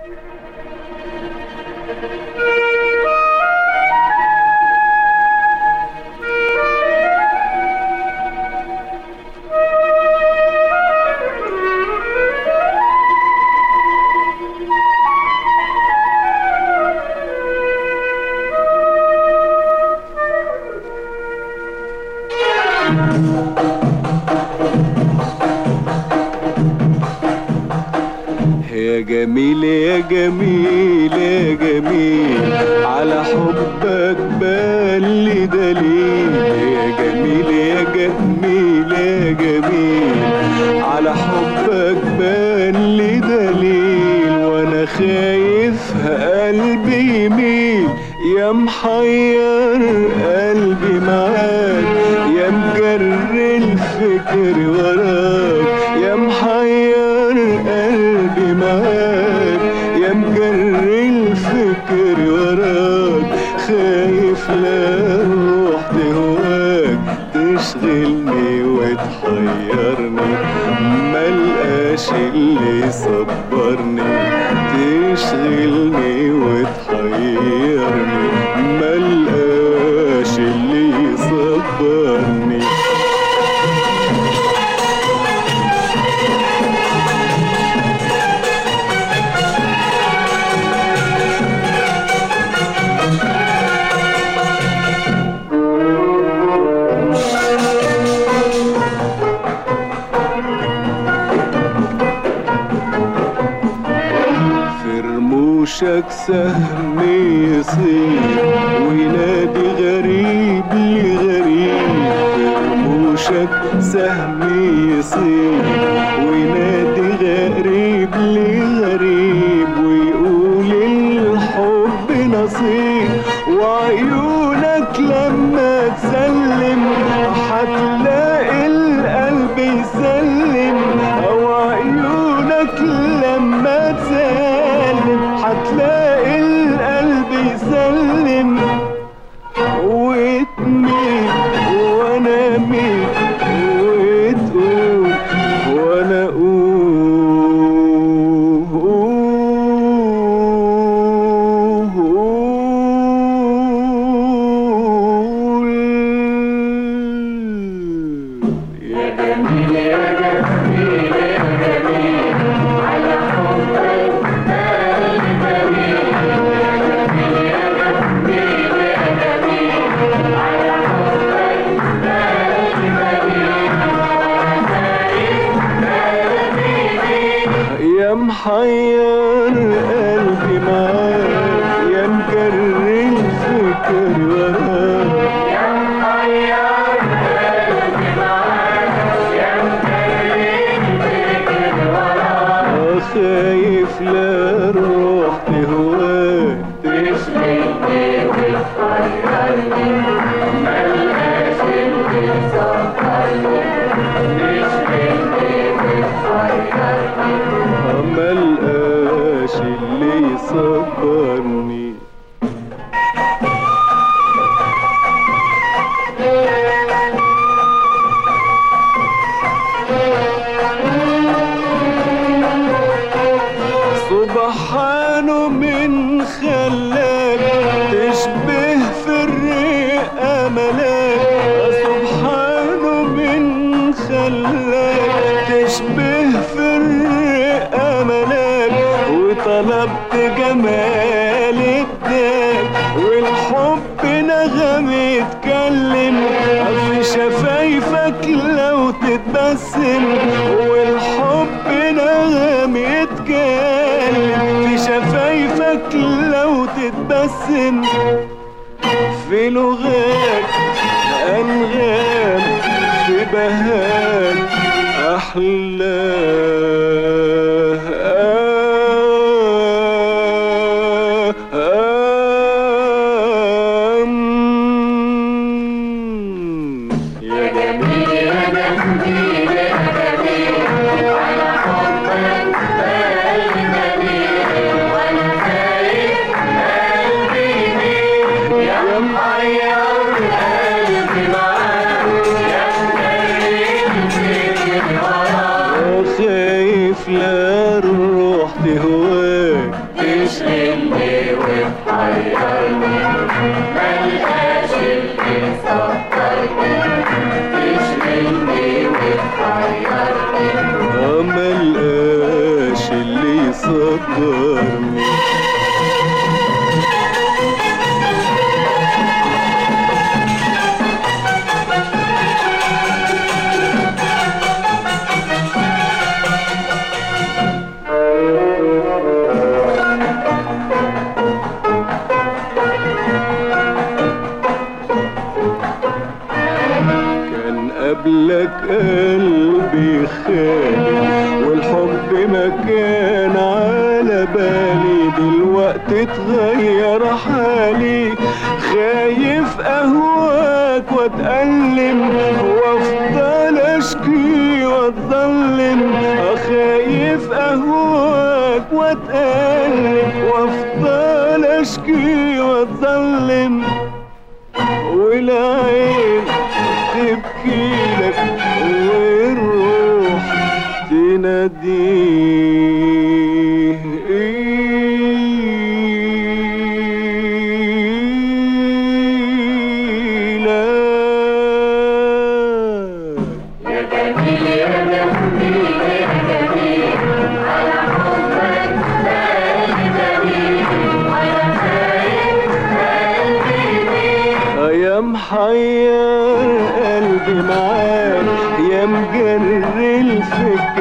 يا جميل يا جميل يا جميل على حبك بالي دليل يا جميل يا جميل يا جميل على حبك بالي دليل وانا خايف قلبي يميل يا محير قلبي معاك يا مجر الفكر وراك يا محير قلبي معاك يا مجر الفكر وراك خايف لا روح تهواك تشغلني وتحيرني ملقاش اللي يصبرني تشغلني وتحيرني ملقاش اللي يصبرني في رموشك سهم يصير وينادي غريب لغريب في رموشك سهم يصير وينادي غريب لغريب ويقول الحب نصيب وعيونك لما تسلم هتلاقي القلب يسلم او عيونك لما تسلم هتلاقي القلب يسلم وتميل وانا ميل وتقول وانا اقول يا جميل يا جميل يا جميل على حبك بالي دليل يا جميل يا جميل يا جميل على حبك بالي دليل يا محير قلبي معاك يا مجر الفكر وراك يا محير قلبي معاك يا مجر الفكر وراك خايف لا روح تهواك تشغلني وتحيرني ملقاش اللي يصبرني تشغلني وتحيرني ملقاش اللي يصبرني سبحانه من خلاك تشبه في الرئة ملاك سبحانه من خلاك تشبه في الرئة ملاك وطلبت جمال الداك والحب نغم يتكلم في شفايفك لو تتبسم والحب نغم يتكلم في شفايفك لو تتبسم في لغات أنغام في بهاء أحلام يا جميل يا جميل يا جميل على حبك بالي دليل وانا خايف قلبي يميل يا محير قلبي معاك يا مجرد فكري وراك خايف تشغلني وتحيرني ملقاش اللي صبرني تشغلني وتحيرني ملقاش اللي يصبرني كان قبلك قلبي خالي والحب ما كان على بالي دلوقتي اتغير حالي خايف اهواك واتألم وافضل اشكي واتظلم خايف اهواك واتألم وافضل اشكي واتظلم والعين تبكي لك والروح تناديه إلك يا جميل يا جميل يا جميل على حبك بالي دليل وانا خايف قلبي ليه يا محير قلبي معاك يا مجر الفكر